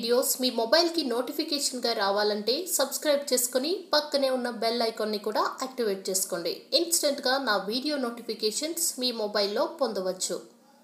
videos మీ మొబైల్కి నోటిఫికేషన్గా రావాలంటే సబ్స్క్రైబ్ చేసుకుని పక్కనే ఉన్న బెల్ ఐకాన్ని కూడా యాక్టివేట్ చేసుకోండి ఇన్స్టెంట్గా నా వీడియో నోటిఫికేషన్స్ మీ మొబైల్లో పొందవచ్చు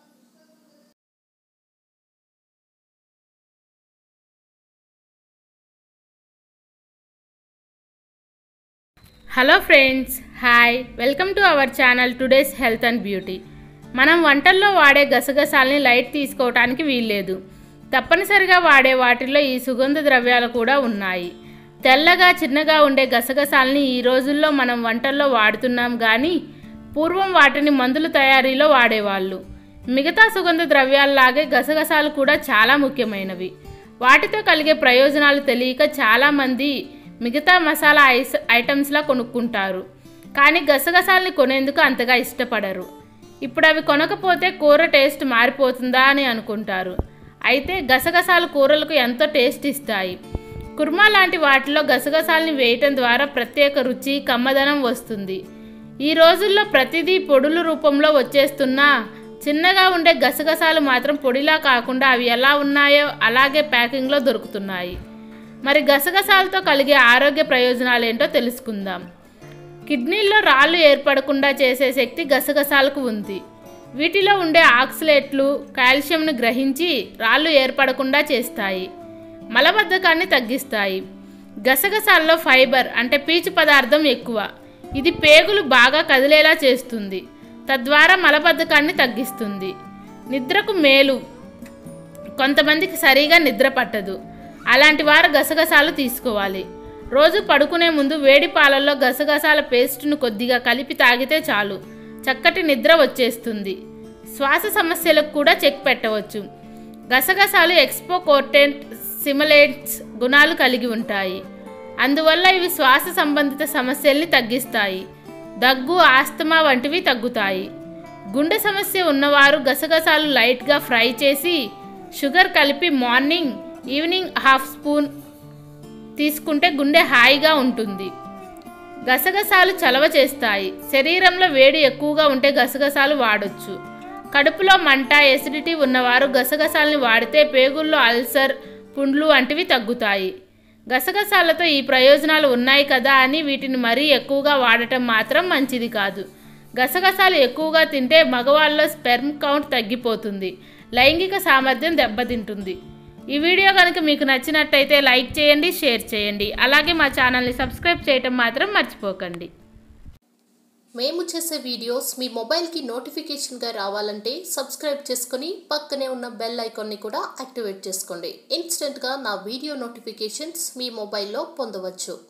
hello friends hi welcome to our channel today's health and beauty మనం వంటల్లో వాడే గసగసాలని లైట్ తీసుకోవటానికి వీల్లేదు తప్పనిసరిగా వాడే వాటిల్లో ఈ సుగంధ ద్రవ్యాలు కూడా ఉన్నాయి తెల్లగా చిన్నగా ఉండే గసగసాలని ఈ రోజుల్లో మనం వంటల్లో వాడుతున్నాం కానీ పూర్వం వాటిని మందుల తయారీలో వాడేవాళ్ళు మిగతా సుగంధ ద్రవ్యాల్లాగే గసగసాలు కూడా చాలా ముఖ్యమైనవి వాటితో కలిగే ప్రయోజనాలు తెలియక చాలామంది మిగతా మసాలా ఐస్ ఐటమ్స్లా కొనుక్కుంటారు కానీ గసగసాలని కొనేందుకు అంతగా ఇష్టపడరు ఇప్పుడు అవి కొనకపోతే కూర టేస్ట్ మారిపోతుందా అని అనుకుంటారు అయితే గసగసాలు కూరలకు ఎంతో టేస్ట్ ఇస్తాయి కుర్మా లాంటి వాటిలో గసగసాలని వేయటం ద్వారా ప్రత్యేక రుచి కమ్మదనం వస్తుంది ఈ రోజుల్లో ప్రతిదీ పొడుల రూపంలో వచ్చేస్తున్నా చిన్నగా ఉండే గసగసాలు మాత్రం పొడిలా కాకుండా అవి ఎలా ఉన్నాయో అలాగే ప్యాకింగ్లో దొరుకుతున్నాయి మరి గసగసాలతో కలిగే ఆరోగ్య ప్రయోజనాలు ఏంటో తెలుసుకుందాం కిడ్నీల్లో రాళ్ళు ఏర్పడకుండా చేసే శక్తి గసగసాలకు ఉంది వీటిలో ఉండే ఆక్సిలేట్లు కాల్షియంను గ్రహించి రాళ్ళు ఏర్పడకుండా చేస్తాయి మలబద్ధకాన్ని తగ్గిస్తాయి గసగసాల్లో ఫైబర్ అంటే పీచు పదార్థం ఎక్కువ ఇది పేగులు బాగా కదిలేలా చేస్తుంది తద్వారా మలబద్ధకాన్ని తగ్గిస్తుంది నిద్రకు మేలు కొంతమందికి సరిగా నిద్ర పట్టదు అలాంటి వారు గసగసాలు తీసుకోవాలి రోజు పడుకునే ముందు వేడి పాలల్లో గసగసాల పేస్ట్ను కొద్దిగా కలిపి తాగితే చాలు చక్కటి నిద్ర వచ్చేస్తుంది శ్వాస సమస్యలకు కూడా చెక్ పెట్టవచ్చు గసగసాలు ఎక్స్పో కోర్టెంట్ సిమలేట్స్ గుణాలు కలిగి ఉంటాయి అందువల్ల ఇవి శ్వాస సంబంధిత సమస్యల్ని తగ్గిస్తాయి దగ్గు ఆస్తమా వంటివి తగ్గుతాయి గుండె సమస్య ఉన్నవారు గసగసాలు లైట్గా ఫ్రై చేసి షుగర్ కలిపి మార్నింగ్ ఈవినింగ్ హాఫ్ స్పూన్ తీసుకుంటే గుండె హాయిగా ఉంటుంది గసగసాలు చలవ చేస్తాయి శరీరంలో వేడి ఎక్కువగా ఉంటే గసగసాలు వాడొచ్చు కడుపులో మంట ఎసిడిటీ ఉన్నవారు గసగసాలని వాడితే పేగుల్లో అల్సర్ పుండ్లు వంటివి తగ్గుతాయి గసగసాలతో ఈ ప్రయోజనాలు ఉన్నాయి కదా అని వీటిని మరీ ఎక్కువగా వాడటం మాత్రం మంచిది కాదు గసగసాలు ఎక్కువగా తింటే మగవాళ్ళలో స్పెర్మ్ కౌంట్ తగ్గిపోతుంది లైంగిక సామర్థ్యం దెబ్బతింటుంది ఈ వీడియో కనుక మీకు నచ్చినట్టయితే లైక్ చేయండి షేర్ చేయండి అలాగే మా ఛానల్ని సబ్స్క్రైబ్ చేయటం మాత్రం మర్చిపోకండి మేము చేసే వీడియోస్ మీ మొబైల్కి నోటిఫికేషన్గా రావాలంటే సబ్స్క్రైబ్ చేసుకుని పక్కనే ఉన్న బెల్ ఐకాన్ని కూడా యాక్టివేట్ చేసుకోండి ఇన్స్టెంట్గా నా వీడియో నోటిఫికేషన్స్ మీ మొబైల్లో పొందవచ్చు